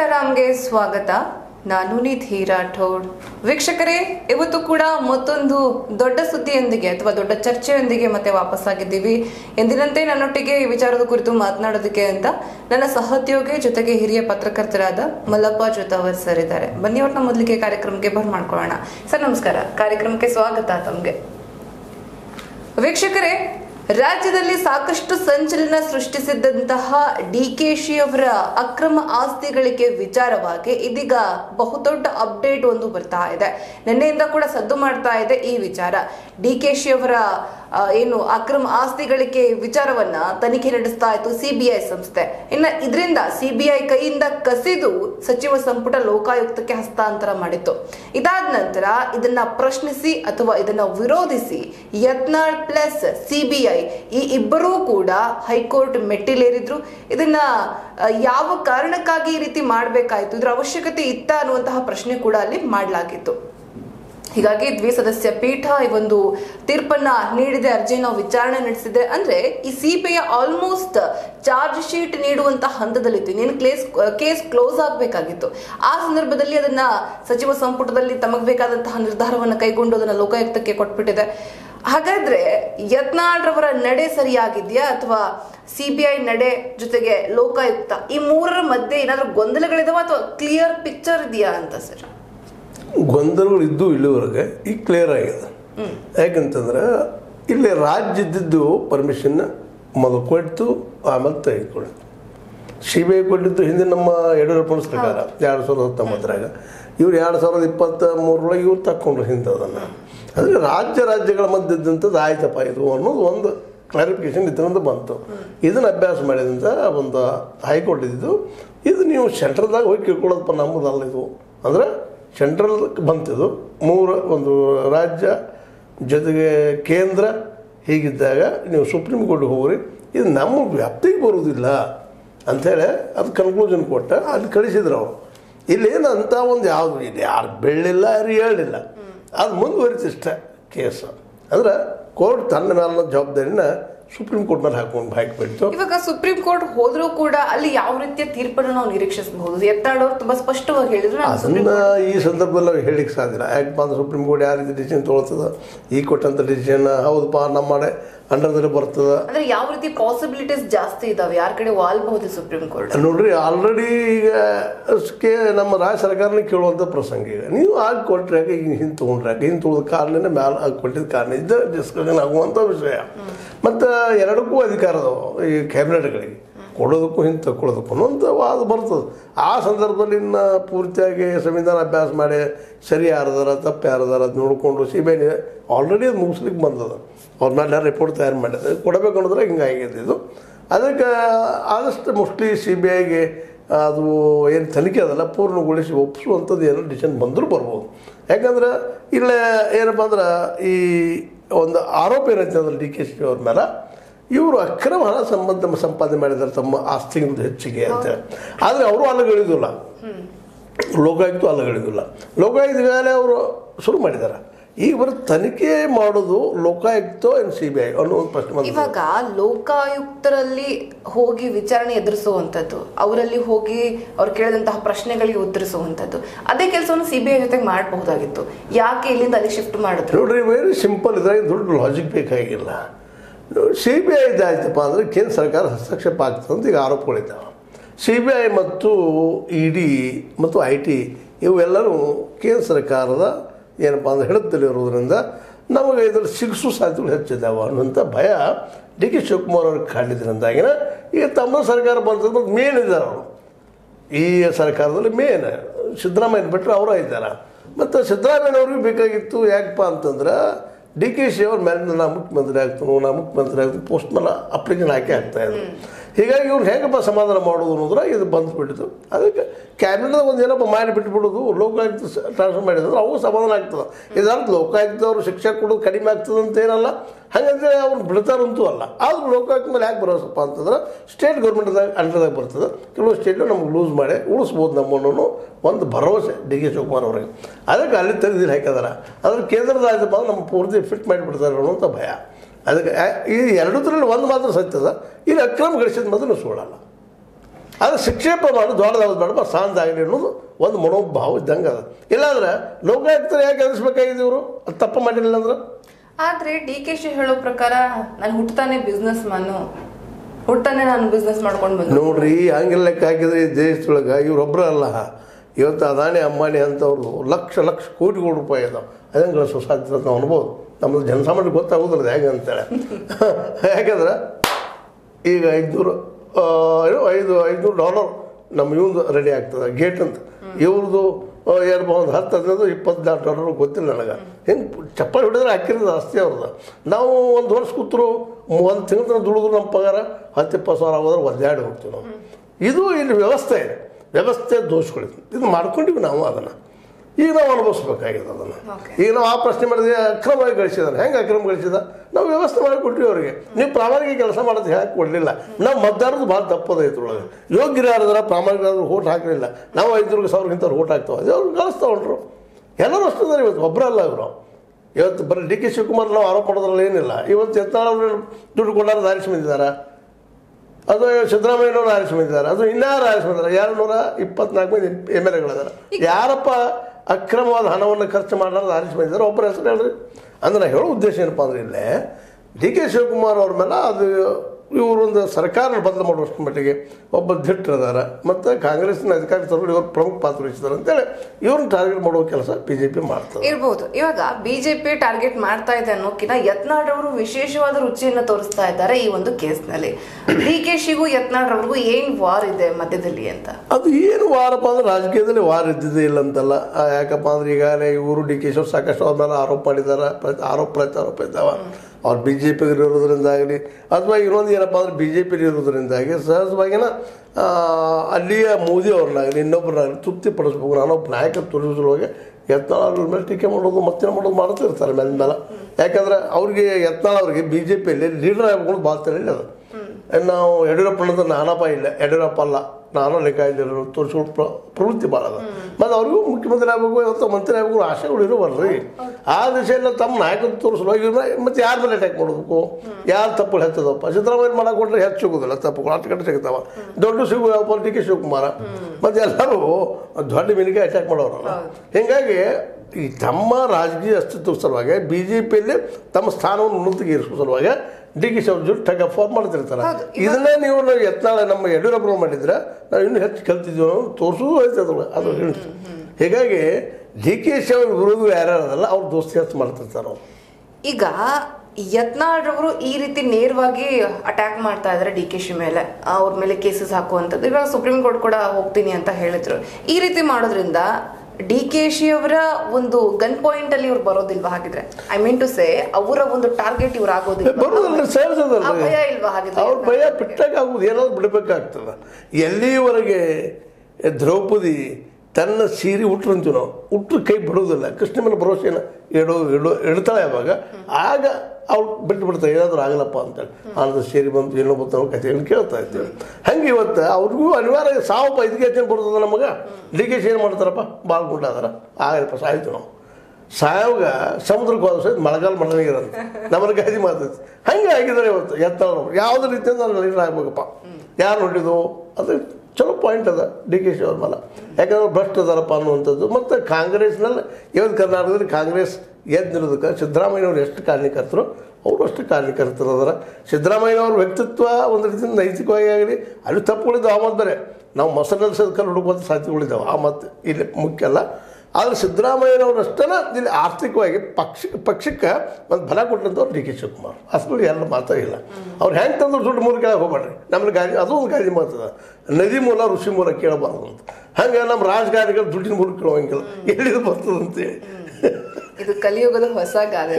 ಸೀತಾರಾಮ್ಗೆ ಸ್ವಾಗತ ನಾನು ನಿಧಿ ರಾಠೋಡ್ ವೀಕ್ಷಕರೇ ಇವತ್ತು ಕೂಡ ಮತ್ತೊಂದು ದೊಡ್ಡ ಸುದ್ದಿಯೊಂದಿಗೆ ಅಥವಾ ದೊಡ್ಡ ಚರ್ಚೆಯೊಂದಿಗೆ ಮತ್ತೆ ವಾಪಸ್ಸಾಗಿದ್ದೀವಿ ಎಂದಿನಂತೆ ನನ್ನೊಟ್ಟಿಗೆ ಈ ವಿಚಾರದ ಕುರಿತು ಮಾತನಾಡೋದಕ್ಕೆ ಅಂತ ನನ್ನ ಸಹೋದ್ಯೋಗಿ ಜೊತೆಗೆ ಹಿರಿಯ ಪತ್ರಕರ್ತರಾದ ಮಲ್ಲಪ್ಪ ಜೋತಾವರ್ ಸರ್ ಇದ್ದಾರೆ ಬನ್ನಿ ಅವ್ರನ್ನ ಮೊದಲಿಗೆ ಕಾರ್ಯಕ್ರಮಕ್ಕೆ ಬರ್ ಮಾಡ್ಕೊಳ್ಳೋಣ ಸರ್ ನಮಸ್ಕಾರ ಕಾರ್ಯಕ್ರಮಕ್ಕೆ ಸ್ವಾಗತ ತಮಗೆ ವೀಕ್ಷಕರೇ ರಾಜ್ಯದಲ್ಲಿ ಸಾಕಷ್ಟು ಸಂಚಲನ ಸೃಷ್ಟಿಸಿದ್ದಂತಹ ಡಿ ಕೆ ಶಿ ಅವರ ಅಕ್ರಮ ಆಸ್ತಿ ಗಳಿಕೆ ವಿಚಾರವಾಗಿ ಇದೀಗ ಬಹುದೊಡ್ಡ ಅಪ್ಡೇಟ್ ಒಂದು ಬರ್ತಾ ಇದೆ ನಿನ್ನೆಯಿಂದ ಕೂಡ ಸದ್ದು ಮಾಡ್ತಾ ಇದೆ ಈ ವಿಚಾರ ಡಿ ಕೆ ಶಿ ಅವರ ಆ, ಏನು ಅಕ್ರಮ ಆಸ್ತಿ ಗಳಿಕೆ ವಿಚಾರವನ್ನ ತನಿಖೆ ನಡೆಸ್ತಾ ಇತ್ತು ಸಿಬಿಐ ಸಂಸ್ಥೆ ಇನ್ನ ಇದರಿಂದ ಸಿಬಿಐ ಕೈಯಿಂದ ಕಸಿದು ಸಚಿವ ಸಂಪುಟ ಲೋಕಾಯುಕ್ತಕ್ಕೆ ಹಸ್ತಾಂತರ ಮಾಡಿತ್ತು ಇದಾದ ನಂತರ ಇದನ್ನ ಪ್ರಶ್ನಿಸಿ ಅಥವಾ ಇದನ್ನ ವಿರೋಧಿಸಿ ಯತ್ನಾಳ್ ಪ್ಲಸ್ ಸಿಬಿಐ ಈ ಇಬ್ಬರೂ ಕೂಡ ಹೈಕೋರ್ಟ್ ಮೆಟ್ಟಿಲೇರಿದ್ರು ಇದನ್ನ ಆ, ಯಾವ ಕಾರಣಕ್ಕಾಗಿ ಈ ರೀತಿ ಮಾಡಬೇಕಾಯ್ತು ಇದ್ರ ಅವಶ್ಯಕತೆ ಇತ್ತ ಅನ್ನುವಂತಹ ಪ್ರಶ್ನೆ ಕೂಡ ಅಲ್ಲಿ ಮಾಡಲಾಗಿತ್ತು ಹೀಗಾಗಿ ದ್ವಿಸದಸ್ಯ ಪೀಠ ಈ ಒಂದು ತೀರ್ಪನ್ನ ನೀಡಿದೆ ಅರ್ಜಿಯನ್ನು ವಿಚಾರಣೆ ನಡೆಸಿದೆ ಅಂದ್ರೆ ಈ ಸಿಬಿಐ ಆಲ್ಮೋಸ್ಟ್ ಚಾರ್ಜ್ ಶೀಟ್ ನೀಡುವಂತ ಹಂತದಲ್ಲಿತ್ತು ಇನ್ನೇನು ಕೇಸ್ ಕೇಸ್ ಕ್ಲೋಸ್ ಆಗಬೇಕಾಗಿತ್ತು ಆ ಸಂದರ್ಭದಲ್ಲಿ ಅದನ್ನ ಸಚಿವ ಸಂಪುಟದಲ್ಲಿ ತಮಗೆ ಬೇಕಾದಂತಹ ನಿರ್ಧಾರವನ್ನು ಕೈಗೊಂಡು ಅದನ್ನ ಲೋಕಾಯುಕ್ತಕ್ಕೆ ಕೊಟ್ಬಿಟ್ಟಿದೆ ಹಾಗಾದ್ರೆ ಯತ್ನಾಳ್ರವರ ನಡೆ ಸರಿಯಾಗಿದೆಯಾ ಅಥವಾ ಸಿಬಿಐ ನಡೆ ಜೊತೆಗೆ ಲೋಕಾಯುಕ್ತ ಈ ಮೂರರ ಮಧ್ಯೆ ಏನಾದ್ರೂ ಗೊಂದಲಗಳಿದಾವ ಅಥವಾ ಕ್ಲಿಯರ್ ಪಿಕ್ಚರ್ ಇದೆಯಾ ಅಂತ ಸರ್ ಗೊಂದಲಗಳು ಇದ್ದು ಇಲ್ಲಿವರೆಗೆ ಈಗ ಕ್ಲಿಯರ್ ಆಗಿದೆ ಯಾಕಂತಂದ್ರೆ ಇಲ್ಲಿ ರಾಜ್ಯದಿದ್ದು ಪರ್ಮಿಷನ್ ಮೊದಲು ಕೊಟ್ಟು ಆಮೇಲೆ ತೆಗೆದುಕೊಳ್ಳಿ ಸಿ ಬಿ ಐ ಕೊಟ್ಟಿದ್ದು ಹಿಂದೆ ನಮ್ಮ ಯಡಿಯೂರಪ್ಪನ ಸರ್ಕಾರ ಎರಡು ಸಾವಿರದ ಹತ್ತೊಂಬತ್ತರಾಗ ಇವ್ರು ಎರಡು ಸಾವಿರದ ಇಪ್ಪತ್ತ ಮೂರರೊಳಗೆ ಇವ್ರು ತಕ್ಕೊಂಡ್ರು ಹಿಂದೆ ಅದನ್ನು ಅಂದರೆ ರಾಜ್ಯ ರಾಜ್ಯಗಳ ಮಧ್ಯೆ ಇದ್ದಂಥದ್ದು ಆಯ್ತಪ್ಪ ಇದು ಅನ್ನೋದು ಒಂದು ಕ್ಲಾರಿಫಿಕೇಶನ್ ಇದರಿಂದ ಬಂತು ಇದನ್ನು ಅಭ್ಯಾಸ ಮಾಡಿದಂಥ ಒಂದು ಹೈಕೋರ್ಟ್ ಇದ್ದು ಇದು ನೀವು ಸೆಂಟ್ರಲ್ದಾಗ ಹೋಗಿ ಕೇಳ್ಕೊಳ್ಳೋದಪ್ಪ ನಮ್ಮದಲ್ಲ ಇದು ಅಂದರೆ ಸೆಂಟ್ರಲ್ ಬಂತಿದ್ದು ಮೂರು ಒಂದು ರಾಜ್ಯ ಜೊತೆಗೆ ಕೇಂದ್ರ ಹೀಗಿದ್ದಾಗ ನೀವು ಸುಪ್ರೀಂ ಕೋರ್ಟ್ಗೆ ಹೋಗ್ರಿ ಇದು ನಮ್ಮ ವ್ಯಾಪ್ತಿಗೆ ಬರುವುದಿಲ್ಲ ಅಂಥೇಳಿ ಅದು ಕನ್ಕ್ಲೂಷನ್ ಕೊಟ್ಟ ಅಲ್ಲಿ ಕಳಿಸಿದ್ರು ಅವರು ಇಲ್ಲೇನು ಅಂತ ಒಂದು ಯಾವುದು ಇಲ್ಲಿ ಯಾರು ಬೆಳ್ಳಿಲ್ಲ ಯಾರು ಹೇಳಿಲ್ಲ ಅದು ಮುಂದುವರಿತು ಇಷ್ಟ ಕೇಸ್ ಅಂದ್ರೆ ಕೋರ್ಟ್ ತನ್ನ ಮೇಲಿನ ಜವಾಬ್ದಾರಿನ ಸುಪ್ರೀಂ ಕೋರ್ಟ್ ಮೇಲೆ ಹಾಕೊಂಡು ಹಾಕಿಬಿಡ್ತು ಇವಾಗ ಸುಪ್ರೀಂ ಕೋರ್ಟ್ ಹೋದ್ರೂ ಕೂಡ ಅಲ್ಲಿ ಯಾವ ರೀತಿಯ ತೀರ್ಪನ್ನು ನಾವು ನಿರೀಕ್ಷಿಸಬಹುದು ಎತ್ತಾಳವ್ರು ತುಂಬಾ ಸ್ಪಷ್ಟವಾಗಿ ಹೇಳಿದ್ರು ನಾನು ಸುಪ್ರೀಂ ಅದನ್ನ ಈ ಸಂದರ್ಭದಲ್ಲಿ ನಾವು ಹೇಳಿಕ್ಕೆ ಸಾಧ್ಯ ಯಾಕಪ್ಪ ಅಂದ್ರೆ ಸುಪ್ರೀಂ ಕೋರ್ಟ್ ಯಾವ ರೀತಿ ಡಿಸಿಷನ್ ತೊಗೊಳ್ತದ ಈ ಕೊಟ್ಟಂಥ ಡಿಸಿಷನ್ ಹೌದಪ್ಪ ನಮ್ಮ ಮಾಡೇ ಅಂಡರ್ದಲ್ಲಿ ಬರ್ತದ ಅಂದ್ರೆ ಯಾವ ರೀತಿ ಪಾಸಿಬಿಲಿಟೀಸ್ ಜಾಸ್ತಿ ಇದಾವೆ ಯಾರ ಕಡೆ ವಾಲ್ಬಹುದು ಸುಪ್ರೀಂ ಕೋರ್ಟ್ ನೋಡ್ರಿ ಆಲ್ರೆಡಿ ಈಗ ಕೆ ನಮ್ಮ ರಾಜ್ಯ ಸರ್ಕಾರನೇ ಕೇಳುವಂಥ ಪ್ರಸಂಗ ಈಗ ನೀವು ಆಗ ಕೊಟ್ರಾಗ ಈಗ ಹಿಂದೆ ತೊಗೊಂಡ್ರಾಗ ಹಿಂದೆ ತೊಗೊಳದ ಕಾರಣನೇ ಮ್ಯಾಲೆ ಆಗ ಕೊಟ್ಟಿದ್ದ ಕಾರಣ ಇದ್ದ ಡಿಸ್ಕಷನ್ ಆಗುವಂಥ ವಿಷಯ ಮತ್ತು ಎರಡಕ್ಕೂ ಅಧಿಕಾರ ಅದಾವ ಈ ಕ್ಯಾಬಿನೆಟ್ಗಳಿಗೆ ಕೊಡೋದಕ್ಕೂ ಹಿಂದೆ ತಗೊಳ್ಳೋದಕ್ಕೂ ಅಂತ ವಾದ ಬರ್ತದೆ ಆ ಸಂದರ್ಭದಲ್ಲಿ ಇನ್ನು ಪೂರ್ತಿಯಾಗಿ ಸಂವಿಧಾನ ಅಭ್ಯಾಸ ಮಾಡಿ ಸರಿ ಯಾರದಾರ ತಪ್ಪು ಯಾರದಾರ ಅದು ನೋಡಿಕೊಂಡು ಸಿ ಬಿ ಐ ಆಲ್ರೆಡಿ ಅದು ಮುಗಿಸ್ಲಿಕ್ಕೆ ಬಂದದ ಅವ್ರ ಮೇಲೆ ರಿಪೋರ್ಟ್ ತಯಾರು ಮಾಡಿದೆ ಕೊಡಬೇಕು ಅನ್ನೋದ್ರೆ ಹಿಂಗಾಗಿದೆ ಇದು ಅದಕ್ಕೆ ಆದಷ್ಟು ಮೋಸ್ಟ್ಲಿ ಸಿ ಬಿ ಐಗೆ ಅದು ಏನು ತನಿಖೆ ಅದಲ್ಲ ಪೂರ್ಣಗೊಳಿಸಿ ಒಪ್ಪಿಸುವಂಥದ್ದು ಏನೋ ಡಿಸಿಷನ್ ಬಂದರೂ ಬರ್ಬೋದು ಯಾಕಂದ್ರೆ ಇಲ್ಲೇ ಏನಪ್ಪ ಅಂದ್ರೆ ಈ ಒಂದು ಆರೋಪ ಏನೈತೆ ಅಂದ್ರೆ ಡಿ ಕೆ ಶಿ ಅವ್ರ ಮೇಲೆ ಇವರು ಅಕ್ರಮ ಹಣ ಸಂಬಂಧ ಸಂಪಾದನೆ ಮಾಡಿದ್ದಾರೆ ತಮ್ಮ ಆಸ್ತಿಗಿಂತ ಹೆಚ್ಚಿಗೆ ಅಂತೇಳಿ ಆದರೆ ಅವರು ಅಲ್ಲಗಳಿದಿಲ್ಲ ಲೋಕಾಯುಕ್ತ ಅಲ್ಲಗಳಿದಿಲ್ಲ ಲೋಕಾಯುಕ್ತಗಾಲೇ ಅವರು ಶುರು ಮಾಡಿದ್ದಾರೆ ಈಗ ಬರೋ ತನಿಖೆ ಮಾಡೋದು ಲೋಕಾಯುಕ್ತ ಏನು ಸಿ ಬಿ ಐ ಅನ್ನೋ ಒಂದು ಪ್ರಶ್ನೆ ಬಂದಿದೆ ಇವಾಗ ಲೋಕಾಯುಕ್ತರಲ್ಲಿ ಹೋಗಿ ವಿಚಾರಣೆ ಎದುರಿಸುವಂತದ್ದು ಅವರಲ್ಲಿ ಹೋಗಿ ಅವ್ರು ಕೇಳಿದಂತಹ ಪ್ರಶ್ನೆಗಳಿಗೆ ಉತ್ತರಿಸುವಂತದ್ದು ಅದೇ ಕೆಲಸವನ್ನು ಸಿಬಿಐ ಜೊತೆಗೆ ಮಾಡಬಹುದಾಗಿತ್ತು ಯಾಕೆ ಇಲ್ಲಿಂದ ಅಲ್ಲಿ ಶಿಫ್ಟ್ ಮಾಡಿದ್ರು ನೋಡ್ರಿ ವೆರಿ ಸಿಂಪಲ್ ಇದ್ರಾಗ ದೊಡ್ಡ ಲಾಜಿಕ್ ಬೇಕಾಗಿಲ್ಲ ಸಿ ಬಿ ಐ ಇದಾಯ್ತಪ್ಪ ಅಂದರೆ ಕೇಂದ್ರ ಸರ್ಕಾರ ಹಸ್ತಕ್ಷೇಪ ಆಗ್ತದೆ ಅಂತ ಈಗ ಆರೋಪಗಳಿದ್ದಾವೆ ಸಿ ಬಿ ಐ ಮತ್ತು ಇ ಡಿ ಮತ್ತು ಐ ಟಿ ಇವೆಲ್ಲರೂ ಕೇಂದ್ರ ಸರ್ಕಾರದ ಏನಪ್ಪ ಅಂದ್ರೆ ಹಿಡಿತದಲ್ಲಿರೋದ್ರಿಂದ ನಮಗೆ ಇದರಲ್ಲಿ ಸಿಗಿಸು ಸಾಧ್ಯತೆಗಳು ಹೆಚ್ಚಿದ್ದಾವೆ ಅನ್ನೋಂಥ ಭಯ ಡಿ ಕೆ ಶಿವಕುಮಾರ್ ಅವ್ರಿಗೆ ಕಾಡಿದ್ರಿಂದಾಗಿನ ಈಗ ತಮ್ಮ ಸರ್ಕಾರ ಬಂತಂದ್ರೆ ಮೇನ್ ಇದ್ದಾರೆ ಅವರು ಈ ಸರ್ಕಾರದಲ್ಲಿ ಮೇನ್ ಸಿದ್ದರಾಮಯ್ಯ ಬಿಟ್ಟರೆ ಅವರ ಇದ್ದಾರೆ ಮತ್ತು ಸಿದ್ದರಾಮಯ್ಯನವ್ರಿಗೆ ಬೇಕಾಗಿತ್ತು ಯಾಕಪ್ಪ ಅಂತಂದ್ರೆ ಡಿ ಕೆ ಶಿ ಅವ್ರ ಮೇಲೆ ನಾ ಮುಖ್ಯಮಂತ್ರಿ ಆಗ್ತಾನೋ ನಾ ಮುಖ್ಯಮಂತ್ರಿ ಆಗ್ತೀನಿ ಪೋಸ್ಟ್ ಮೇಲೆ ಅಪ್ಲಿಕೇಶನ್ ಹಾಕಿ ಆಗ್ತಾ ಇದ್ರು ಹೀಗಾಗಿ ಇವ್ರು ಹೇಗಪ್ಪ ಸಮಾಧಾನ ಮಾಡೋದು ಅನ್ನೋದ್ರೆ ಇದು ಬಂದುಬಿಟ್ಟಿತು ಅದಕ್ಕೆ ಕ್ಯಾಬಿನೆಟ್ದಾಗ ಒಂದು ಏನಪ್ಪ ಮಾಡಿ ಬಿಟ್ಬಿಡೋದು ಲೋಕಾಯುಕ್ತ ಟ್ರಾನ್ಸ್ಫರ್ ಮಾಡಿದ್ರೆ ಅವು ಸಮಾಧಾನ ಆಗ್ತದೆ ಇದರ್ಥ ಲೋಕಾಯುಕ್ತವ್ರು ಶಿಕ್ಷೆ ಕೊಡೋದು ಕಡಿಮೆ ಆಗ್ತದೆ ಅಂತ ಏನಲ್ಲ ಹಾಗಂದ್ರೆ ಅವ್ರು ಬಿಡ್ತಾರಂತೂ ಅಲ್ಲ ಆದ್ರೂ ಲೋಕಾಯುಕ್ತ ಮೇಲೆ ಯಾಕೆ ಬರೋಸಪ್ಪ ಅಂತಂದ್ರೆ ಸ್ಟೇಟ್ ಗೌರ್ಮೆಂಟ್ದಾಗ ಅಂಡರ್ದಾಗ ಬರ್ತದೆ ಕೆಲವು ಸ್ಟೇಟು ನಮ್ಗೆ ಲೂಸ್ ಮಾಡಿ ಉಳಿಸ್ಬೋದು ನಮ್ಮನ್ನು ಒಂದು ಭರವಸೆ ಡಿ ಕೆ ಶಿವಕುಮಾರ್ ಅವರಿಗೆ ಅದಕ್ಕೆ ಅಲ್ಲಿ ತೆಗೆದು ಹಾಕಿದಾರ ಅದ್ರ ಕೇಂದ್ರದ ಆಯ್ತಪ್ಪ ಅಂದ್ರೆ ನಮ್ಮ ಪೂರ್ತಿ ಫಿಟ್ ಮಾಡಿಬಿಡ್ತಾರೆ ಅನ್ನೋಂಥ ಭಯ ಅದಕ್ಕೆ ಆ- ಈ ಎರಡರಲ್ಲಿ ಒಂದು ಮಾತ್ರ ಸತ್ಯದ ಇಲ್ಲಿ ಅಕ್ರಮ ಗಳಿಸಿದ ಮಾತ್ರ ನಾವು ಸುಳ್ಳಲ್ಲ ಅದು ಶಿಕ್ಷೆ ಪ್ರಮಾಣ ದೊಡ್ಡದಾಗೋದು ಬೇಡಪ್ಪ ಸಾಂದಾಗಲಿ ಅನ್ನೋದು ಒಂದು ಮನೋಭಾವ ಇದ್ದಂಗೆ ಅದ ಇಲ್ಲಾಂದ್ರೆ ಲೋಕಾಯುಕ್ತರು ಯಾಕೆ ಎದುರಿಸ್ಬೇಕಾಗಿದೆ ಇವರು ಅದು ತಪ್ಪು ಮಾಡಿಲ್ಲ ಅಂದ್ರೆ ಆದ್ರೆ ಡಿ ಕೆ ಶಿ ಹೇಳೋ ಪ್ರಕಾರ ನಾನು ಹುಟ್ತಾನೆ ಬಿಸ್ನೆಸ್ ಮನು ಹುಟ್ತಾನೆ ನಾನು ಬಿಸ್ನೆಸ್ ಮಾಡ್ಕೊಂಡು ಬಂದು ನೋಡ್ರಿ ಹಂಗೆಲ್ಲ ಲೆಕ್ಕ ಹಾಕಿದ್ರೆ ಈ ದೇಶದೊಳಗೆ ಇವರೊಬ್ಬರ ಅಲ್ಲ ಇವತ್ತು ಅದಾನಿ ಅಂಬಾನಿ ಅಂತವ್ರು ಲಕ್ಷ ಲಕ್ಷ ಕೋಟಿಗಳ ರೂಪಾಯಿ ಅದಾವ ಅದನ್ನು ಗಳಿಸೋ ಸಾಧ್ಯತೆ ನಾವು ಅನ್ಬೋದು ನಮ್ಮದು ಜನಸಾಮಾನ್ಯರಿಗೆ ಗೊತ್ತಾಗೋದಿಲ್ಲ ಅದು ಹೇಗೆ ಅಂತೇಳಿ ಯಾಕಂದ್ರೆ ಈಗ ಐದುನೂರು ಆ, ಏನು ಐದು ಐದುನೂರು ಡಾಲರ್ ನಮ್ಮ ಇವಂದು ರೆಡಿ ಆಗ್ತದೆ ಗೇಟ್ ಅಂತ ಇವ್ರದ್ದು ಎರಡು ಒಂದು ಹತ್ತು ಹದಿನೈದು ಇಪ್ಪತ್ನಾಲ್ಕು ಡಾಲರ್ ಗೊತ್ತಿಲ್ಲ ನನಗೆ ಹಿಂಗೆ ಚಪ್ಪಾಳಿ ಹೊಡೆದ್ರೆ ಹಾಕಿರೋದು ಆಸ್ತಿ ಅವ್ರದ್ದು ನಾವು ಒಂದು ವರ್ಷ ಕೂತರು ಒಂದು ತಿಂಗಳ ತನಕ ದುಡಿದ್ರು ನಮ್ಮ ಪಗಾರ ಹತ್ತು ಇಪ್ಪತ್ತು ಸಾವಿರ ಆಗೋದ್ರೆ ಒದ್ದಾಡಿ ಹೋಗ್ತೀವಿ ನಾವು ಇದು ಇಲ್ಲಿ ವ್ಯವಸ್ಥೆ ಇದೆ ವ್ಯವಸ್ಥೆ ದೋಷಗಳಿದೆ ಇದು ಮಾಡ್ಕೊಂಡಿವಿ ನಾವು ಅದನ್ನು ಈಗ ನಾವು ಅನುಭವಿಸ್ಬೇಕಾಗಿದೆ ಅದನ್ನು Okay. ಈಗ ನಾವು ಆ ಪ್ರಶ್ನೆ ಮಾಡಿದ್ರೆ ಅಕ್ರಮವಾಗಿ ಗಳಿಸಿದಾನೆ ಹೆಂಗೆ ಅಕ್ರಮ ಗಳಿಸಿದ ನಾವು ವ್ಯವಸ್ಥೆ ಮಾಡಿ ಕೊಟ್ಟಿವಿ ಅವರಿಗೆ ನೀವು ಪ್ರಾಮಾಣಿಕ ಕೆಲಸ ಮಾಡೋದು ಹೇಗೆ ಕೊಡಲಿಲ್ಲ ನಾವು ಮತದಾರದು ಭಾಳ ತಪ್ಪದ ಇದ್ರೊಳಗೆ ಯೋಗ್ಯರಾದ್ರ ಪ್ರಾಮಾಣಿಕರಾದ್ರು ಓಟ್ ಹಾಕಲಿಲ್ಲ ನಾವು ಐದುನೂರು ಸಾವಿರಕ್ಕಿಂತ ಓಟ್ ಹಾಕ್ತಾವೆ ಅದೇ ಅವ್ರು ಗಳಿಸ್ತಾವಲ್ರು ಎಲ್ಲರೂ ಅಷ್ಟು ಇದ್ದಾರೆ ಇವತ್ತು ಒಬ್ಬರಲ್ಲ ಇವರು ಇವತ್ತು ಬರೀ ಡಿ ಕೆ ಶಿವಕುಮಾರ್ ನಾವು ಆರೋಪ ಮಾಡೋದ್ರಲ್ಲಿ ಏನಿಲ್ಲ ಇವತ್ತು ಯತ್ನಾಳ್ ಅವರು ದುಡ್ಡು ಕೊಟ್ಟಾರ ದಾರಿಸಿ ಬಂದಿದ್ದಾರೆ ಅದು ಸಿದ್ದರಾಮಯ್ಯನವರು ಆರಿಸಿ ಬಂದಿದ್ದಾರೆ ಅದು ಇನ್ಯಾರು ಆರಿಸಿ ಬಂದಿದ್ದಾರೆ ಎರಡು ನೂರ ಇಪ್ಪತ್ನಾಲ್ಕು ಮಂದಿ ಎಮ್ ಎಲ್ ಎಗಳಿದ್ದಾರೆ ಯಾರಪ್ಪ ಅಕ್ರಮವಾದ ಹಣವನ್ನು ಖರ್ಚು ಮಾಡಲಾರ್ದು ಆರಿಸಿ ಬಂದಿದ್ದಾರೆ ಒಬ್ಬರ ಹೆಸರು ಹೇಳ್ರಿ ಅಂದ್ರೆ ನಾ ಹೇಳೋ ಉದ್ದೇಶ ಏನಪ್ಪ ಅಂದ್ರೆ ಇಲ್ಲೇ ಡಿ ಕೆ ಶಿವಕುಮಾರ್ ಅವ್ರ ಮೇಲೆ ಅದು ಇವರೊಂದು ಸರ್ಕಾರ ಬದಲು ಮಾಡುವಷ್ಟು ಮಟ್ಟಿಗೆ ಒಬ್ಬ ದಿಟ್ಟರದಾರ ಮತ್ತು ಕಾಂಗ್ರೆಸ್ನ ಅಧಿಕಾರಿ ತರಲು ಇವರು ಪ್ರಮುಖ ಪಾತ್ರ ವಹಿಸಿದ್ದಾರೆ ಅಂತೇಳಿ ಇವ್ರನ್ನ ಟಾರ್ಗೆಟ್ ಮಾಡುವ ಕೆಲಸ ಬಿ ಜೆ ಪಿ ಮಾಡ್ತದೆ ಇರ್ಬೋದು ಇವಾಗ ಬಿಜೆಪಿ ಟಾರ್ಗೆಟ್ ಮಾಡ್ತಾ ಇದೆ ಅನ್ನೋಕಿನ ಯತ್ನಾಳ್ ಅವರು ವಿಶೇಷವಾದ ರುಚಿಯನ್ನ ತೋರಿಸ್ತಾ ಇದ್ದಾರೆ ಈ ಒಂದು ಕೇಸ್ನಲ್ಲಿ ಡಿ ಕೆ ಶಿಗೂ ಯತ್ನಾಳ್ ಅವ್ರಿಗೂ ಏನ್ ವಾರ್ ಇದೆ ಮಧ್ಯದಲ್ಲಿ ಅಂತ ಅದು ಏನು ವಾರಪ್ಪ ಅಂದ್ರೆ ರಾಜಕೀಯದಲ್ಲಿ ವಾರ ಇದ್ದಿದ್ದೇ ಇಲ್ಲ ಅಂತಲ್ಲ ಆ, ಯಾಕಪ್ಪ ಅಂದ್ರೆ ಈಗಾಗಲೇ ಇವರು ಡಿ ಕೆ ಶಿವ್ ಸಾಕಷ್ಟು ಅವ್ರ ಮೇಲೆ ಆರೋಪ ಮಾಡಿದ್ದಾರೆ ಪ್ರತಿ ಆರೋಪ ಪ್ರತ್ಯಾರೋಪ ಇದ್ದಾವ ಅವ್ರು ಬಿ ಜೆ ಪಿಗೆ ಇರೋದ್ರಿಂದಾಗಲಿ ಅಥವಾ ಇನ್ನೊಂದು ಏನಪ್ಪ ಅಂದ್ರೆ ಬಿ ಜೆ ಪಿಲಿ ಇರೋದ್ರಿಂದಾಗಿ ಸಹಜವಾಗಿನ ಆ, ಅಲ್ಲಿಯ ಮೋದಿ ಅವ್ರನ್ನಾಗಲಿ ಇನ್ನೊಬ್ಬರನ್ನಾಗಲಿ ತೃಪ್ತಿ ಪಡಿಸ್ಬೇಕು ನಾನೊಬ್ಬ ನಾಯಕ ತೋರಿಸೋದ್ರೊಳಗೆ ಯತ್ನಾಳ್ ಅವ್ರ ಮೇಲೆ ಟೀಕೆ ಮಾಡೋದು ಮತ್ತೇನು ಮಾಡೋದು ಮಾಡ್ತಿರ್ತಾರೆ ಮೇಲೆ ಮೇಲೆ ಯಾಕಂದ್ರೆ ಅವ್ರಿಗೆ ಯತ್ನಾಳ್ ಅವ್ರಿಗೆ ಬಿ ಜೆ ಪಿಯಲ್ಲಿ ಲೀಡರ್ ಆಗ್ಬೇಕು ಭಾಳ ತಿಳಿಲ್ಲ ಅದು ನಾವು ಯಡಿಯೂರಪ್ಪನಂತ ನಾನಪ್ಪ ಇಲ್ಲ ಯಡಿಯೂರಪ್ಪ ಅಲ್ಲ ನಾನು ಲೆಕ್ಕಾಯಿಲ್ಲ ತೋರಿಸ್ಕೊಂಡು ಪ್ರ ಪ್ರವೃತ್ತಿ ಭಾಳ ಅದ ಮತ್ತು ಅವ್ರಿಗೂ ಮುಖ್ಯಮಂತ್ರಿ ಆಗಬೇಕು ಅಥವಾ ಮಂತ್ರಿ ಆಗಬೇಕು ಆಸೆಗಳು ಇರುವಲ್ರಿ ಆ ದಿಶೆಯಲ್ಲಿ ತಮ್ಮ ನಾಯಕತ್ವ ತೋರಿಸಲು ಇವ್ರನ್ನ ಮತ್ತೆ ಯಾರ ಮೇಲೆ ಅಟ್ಯಾಕ್ ಮಾಡಬೇಕು ಯಾರು ತಪ್ಪುಗಳು ಹೆಚ್ಚದಪ್ಪ ಸಿದ್ದರಾಮಯ್ಯ ಮಾಡಕ್ಕೆ ಕೊಟ್ಟರೆ ಹೆಚ್ಚು ಸಿಗೋದಿಲ್ಲ ತಪ್ಪುಗಳು ಅಷ್ಟು ಕಡೆ ಸಿಗ್ತಾವ ದೊಡ್ಡ ಸಿಗು ಡಿ ಕೆ ಶಿವಕುಮಾರ ಮತ್ತು ಎಲ್ಲರೂ ದೊಡ್ಡ ಮೀನಿಗೆ ಅಟ್ಯಾಕ್ ಮಾಡೋರಲ್ಲ ಹೀಗಾಗಿ ಈ ತಮ್ಮ ರಾಜಕೀಯ ಅಸ್ತಿತ್ವ ಸಲುವಾಗಿ ಬಿ ಜೆ ಪಿಯಲ್ಲಿ ತಮ್ಮ ಸ್ಥಾನವನ್ನು ಉನ್ನತಿಗೇರಿಸುವ ಸಲುವಾಗಿ ಡಿ ಕೆ ಶಿವ ಜೊತೆ ಟಗ್ ಫಾರ್ ಮಾಡ್ತಿರ್ತಾರೆ ಹೌದು, ಇದನ್ನೇ ನೀವು ನಾವು ಯತ್ನಾಳ ನಮ್ಮ ಯಡಿಯೂರಪ್ಪರು ಮಾಡಿದ್ರೆ ನಾವು ಇನ್ನೂ ಹೆಚ್ಚು ಕಲ್ತಿದ್ದೀವಿ ಅನ್ನೋದು ತೋರಿಸೋದು ಐತೆ ಅದ್ರೊಳಗೆ ಅದು ಹೇಳ್ತಿ ಹೀಗಾಗಿ ಡಿ ಕೆ ಶಿ ಅವ್ರ ವಿರೋಧ ಯಾರ್ಯಾರದಲ್ಲ ಅವ್ರು ದೋಸ್ತಿ ಹೆಚ್ಚು ಮಾಡ್ತಿರ್ತಾರೆ ಅವ್ರು ಈಗ ಯತ್ನಾಳ್ ಅವರು ಈ ರೀತಿ ನೇರವಾಗಿ ಅಟ್ಯಾಕ್ ಮಾಡ್ತಾ ಇದ್ದಾರೆ ಡಿ ಕೆ ಶಿ ಮೇಲೆ ಅವ್ರ ಮೇಲೆ ಕೇಸಸ್ ಹಾಕುವಂಥದ್ದು ಇವಾಗ ಸುಪ್ರೀಂ ಕೋರ್ಟ್ ಕೂಡ ಹೋಗ್ತೀನಿ ಅಂತ ಹೇಳಿದ್ರು ಈ ರೀತಿ ಮಾಡೋದ್ರಿಂದ ಡಿ ಕೆ ಶಿ ಅವರ ಒಂದು ಗನ್ ಪಾಯಿಂಟ್ ಅಲ್ಲಿ ಇವ್ರು ಬರೋದಿಲ್ವಾ ಹಾಗಿದ್ರೆ ಐ ಮೀನ್ ಟು ಸೇ ಅವರ ಒಂದು ಟಾರ್ಗೆಟ್ ಇವ್ರು ಆಗೋದಿಲ್ಲ ಬರೋದಲ್ಲ ಆ ಸಹಜದಲ್ಲ ಭಯ ಇಲ್ವಾ ಹಾಗಿದ್ರೆ ಅವ್ರ ಭಯ ಬಿಟ್ಟಾಗ ಆಗುದು ಏನಾದ್ರು ಬಿಡಬೇಕಾಗ್ತದೆ ಎಲ್ಲಿವರೆಗೆ ದ್ರೌಪದಿ ತನ್ನ ಸೀರೆ ಉಟ್ರು ಅಂತೀವಿ ನಾವು ಉಟ್ರು ಕೈ ಬಿಡೋದಿಲ್ಲ ಕೃಷ್ಣ ಮೇಲೆ ಭರವಸೆನ ಇಡೋ ಇಡೋ ಇಡ್ತಾಳೆ ಯಾವಾಗ ಆಗ ಅವ್ಳು ಬಿಟ್ಟು ಬಿಡ್ತಾರೆ ಏನಾದರೂ ಆಗಲ್ಲಪ್ಪ ಅಂತೇಳಿ ಆನಂದ ಸೇರಿ ಬಂತು ಏನೋ ಬಂತು ಅನ್ನೋ ಕಥೆಯನ್ನು ಕೇಳ್ತಾ ಇರ್ತೀವಿ ಹಂಗೆ ಇವತ್ತು ಅವ್ರಿಗೂ ಅನಿವಾರ್ಯ ಸಾವಪ್ಪ ಇದಕ್ಕೆ ಹೆಚ್ಚಿನ ಬರ್ತದ ನಮಗೆ ಡಿ ಕೆ ಏನು ಮಾಡ್ತಾರಪ್ಪ ಭಾಳ ಗುಂಡಾದಾರ ಆಗಲ್ಲಪ್ಪ ಸಾಯ್ತು ನಾವು ಸಾಯೋಗ ಸಮುದ್ರಕ್ಕೆ ಹೋದ ಸಹಿತ ಮಳೆಗಾಲ ಮಣ್ಣನಿಗಿರಂತೆ ನಮ್ಮನ್ನ ಗಾದಿ ಮಾತೈತಿ ಹಂಗೆ ಆಗಿದ್ದಾರೆ ಇವತ್ತು ಎತ್ತವರು ಯಾವುದೇ ರೀತಿಯಿಂದ ನಾನು ಲೀಡರ್ ಆಗ್ಬೇಕಪ್ಪ ಯಾರು ನೋಡಿದ್ದು ಅದು ಚಲೋ ಪಾಯಿಂಟ್ ಅದ ಡಿ ಕೆ ಶಿ ಅವ್ರ ಮೇಲೆ ಯಾಕಂದ್ರೆ ಭ್ರಷ್ಟ ಅದಾರಪ್ಪ ಅನ್ನುವಂಥದ್ದು ಮತ್ತು ಕಾಂಗ್ರೆಸ್ನಲ್ಲಿ ಇವತ್ತು ಕರ್ನಾಟಕದಲ್ಲಿ ಕಾಂಗ್ರೆಸ್ ಎದ್ದು ನಿಲ್ಲೋದಕ್ಕೆ ಸಿದ್ದರಾಮಯ್ಯನವ್ರು ಎಷ್ಟು ಕಾರಣೀಕರ್ತರು ಅವರು ಅಷ್ಟು ಕಾರಣೀಕರ್ತರು ಅದರ ಸಿದ್ದರಾಮಯ್ಯನವ್ರ ವ್ಯಕ್ತಿತ್ವ ಒಂದು ರೀತಿಯಿಂದ ನೈತಿಕವಾಗಿ ಆಗಲಿ ಅಲ್ಲಿ ತಪ್ಪುಗಳಿದ್ದಾವೆ ಆ ಮತ್ತು ಬೇರೆ ನಾವು ಮೊಸರಲ್ಲಿ ಸದ್ಕಲ್ಲಿ ಹುಡುಕುವಂಥ ಸಾಧ್ಯತೆಗಳಿದ್ದಾವೆ ಆ ಮತ್ತು ಇಲ್ಲಿ ಮುಖ್ಯ ಅಲ್ಲ ಆದರೆ ಸಿದ್ದರಾಮಯ್ಯನವರಷ್ಟನ್ನ ಇಲ್ಲಿ ಆರ್ಥಿಕವಾಗಿ ಪಕ್ಷ ಪಕ್ಷಕ್ಕೆ ಒಂದು ಬಲ ಕೊಟ್ಟಂಥವ್ರು ಡಿ ಕೆ ಶಿವಕುಮಾರ್ ಅಸಲು ಎಲ್ಲ ಮಾತಾ ಇಲ್ಲ ಅವ್ರು ಹೆಂಗೆ ತಂದ್ರು ದುಡ್ಡು ಮೂಲ ಕೆಳಗೆ ಹೋಗ್ಬೇಡ್ರಿ ನಮ್ಮಲ್ಲಿ ಗಾಡಿ ಅದು ಒಂದು ಗಾಡಿ ಮಾತದ ನದಿ ಮೂಲ ಋಷಿ ಮೂಲ ಕೇಳಬಾರ್ದು ಅಂತ ಹಂಗೆ ನಮ್ಮ ರಾಜಕಾರಣಿಗಳು ದುಡ್ಡಿನ ಮೂಲ ಕೇಳುವಂಗಿಲ್ಲ ಎಲ್ಲಿದು ಬರ್ತದಂತೇಳಿ ಇದು ಕಲಿಯುಗದ ಹೊಸ ಗಾದೆ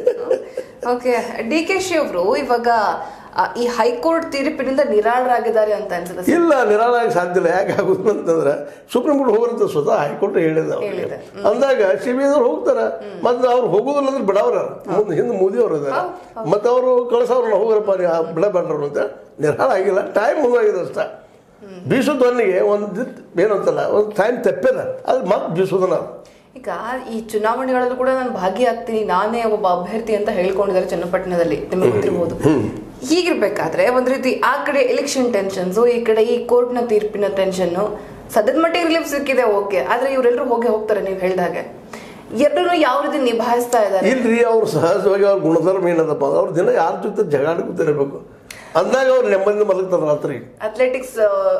ಓಕೆ ಡಿ ಕೆ ಶಿ ಅವರು ಇವಾಗ ಆ, ಈ ಹೈಕೋರ್ಟ್ ತೀರ್ಪಿನಿಂದ ನಿರಾಳರಾಗಿದ್ದಾರೆ ಅಂತ ಅನ್ಸುತ್ತೆ ಇಲ್ಲ ನಿರಾಳಾಗಿ ಸಾಧ್ಯ ಇಲ್ಲ ಯಾಕೆ ಆಗುದು ಅಂತಂದ್ರೆ ಸುಪ್ರೀಂ ಕೋರ್ಟ್ ಹೋಗ್ರಂತ ಸ್ವತಃ ಹೈಕೋರ್ಟ್ ಹೇಳಿದ ಅವ್ರಿಗೆ ಹೇಳಿದೆ. ಅಂದಾಗ ಸಿ ಬಿ ಐದವ್ರು ಹೋಗ್ತಾರೆ ಮತ್ತೆ ಅವ್ರು ಹೋಗುದಿಲ್ಲ ಅಂದ್ರೆ ಬಿಡವ್ರ ಮುಂದೆ ಹಿಂದೆ ಮೋದಿ ಅವರು ಇದ್ದಾರೆ ಮತ್ತೆ ಅವರು ಕಳ್ಸವ್ರಲ್ಲ ಹೋಗ್ರಪ್ಪ ನೀವು ಆ ಬಿಡಬೇಡ್ರು ಅಂತ ನಿರಾಳ ಆಗಿಲ್ಲ ಟೈಮ್ ಮುಂದಾಗಿದೆ ಅಷ್ಟ ಬೀಸೋದೊನ್ನಿಗೆ ಒಂದು ಏನಂತಲ್ಲ ಒಂದು ಟೈಮ್ ತಪ್ಪಿದ ಅದು ಮತ್ತೆ ಬೀಸೋದನ್ನ ಈಗ ಈ ಚುನಾವಣೆಗಳಲ್ಲೂ ಕೂಡ ನಾನು ಭಾಗಿಯಾಗ್ತೀನಿ ನಾನೇ ಒಬ್ಬ ಅಭ್ಯರ್ಥಿ ಅಂತ ಹೇಳ್ಕೊಂಡಿದ್ದಾರೆ ಚನ್ನಪಟ್ಟಣದಲ್ಲಿ ನಿಮಗೆ ಗೊತ್ತಿರ್ಬೋದು ಹೀಗಿರ್ಬೇಕಾದ್ರೆ ಒಂದ್ ರೀತಿ ಆ ಕಡೆ ಎಲೆಕ್ಷನ್ ಟೆನ್ಷನ್ಸ್ ಈ ಕಡೆ ಈ ಕೋರ್ಟ್ನ ತೀರ್ಪಿನ ಟೆನ್ಷನ್ ಸದ್ಯದ ಮಟ್ಟಿಗೆ ರಿಲೀಫ್ ಸಿಕ್ಕಿದೆ ಓಕೆ ಆದ್ರೆ ಇವರೆಲ್ಲರೂ ಹೋಗಿ ಹೋಗ್ತಾರೆ ನೀವು ಹೇಳ್ದಾಗೆ ಎರಡನ್ನೂ ಯಾವ ರೀತಿ ನಿಭಾಯಿಸ್ತಾ ಇದ್ದಾರೆ ಇಲ್ರಿ ಅವ್ರು ಸಹಜವಾಗಿ ಅವ್ರ ಗುಣಧರ್ಮ ಏನದಪ್ಪ ಅಂದ್ರೆ ಅವ್ರ ದಿನ ಯಾರ ಜೊತೆ ಜಗಳ ಕೂತಿರಬೇಕು ಅಂದಾಗ ಅವ್ರು ನೆಮ್ಮದಿ ಮಲಗ್ತಾರೆ ರಾತ್ರಿ ಅಥ್ಲೆಟಿಕ್ಸ್